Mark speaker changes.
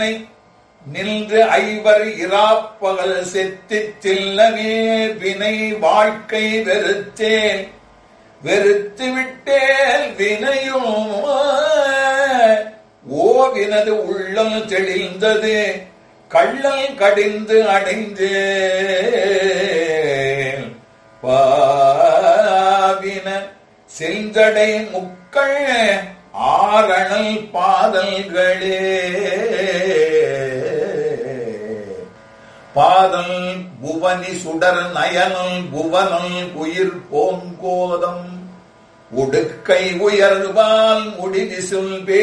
Speaker 1: நின்று ஐவர் இராப்பகல் செத்திச் செல்லவே வினை வாழ்க்கை வெறுத்தேன் வெறுத்து விட்டேன் வினையும் ஓவினது உள்ளம் தெளிந்தது கள்ளல் கடிந்து அடைந்தேன் பாவின செஞ்சடை முக்கள் ஆரணல் பாதல்களே பாதல் புவனி சுடர் நயனல் புவனல் உயிர் போங்கோதம் உடுக்கை உயர்வால் முடிவிசுல்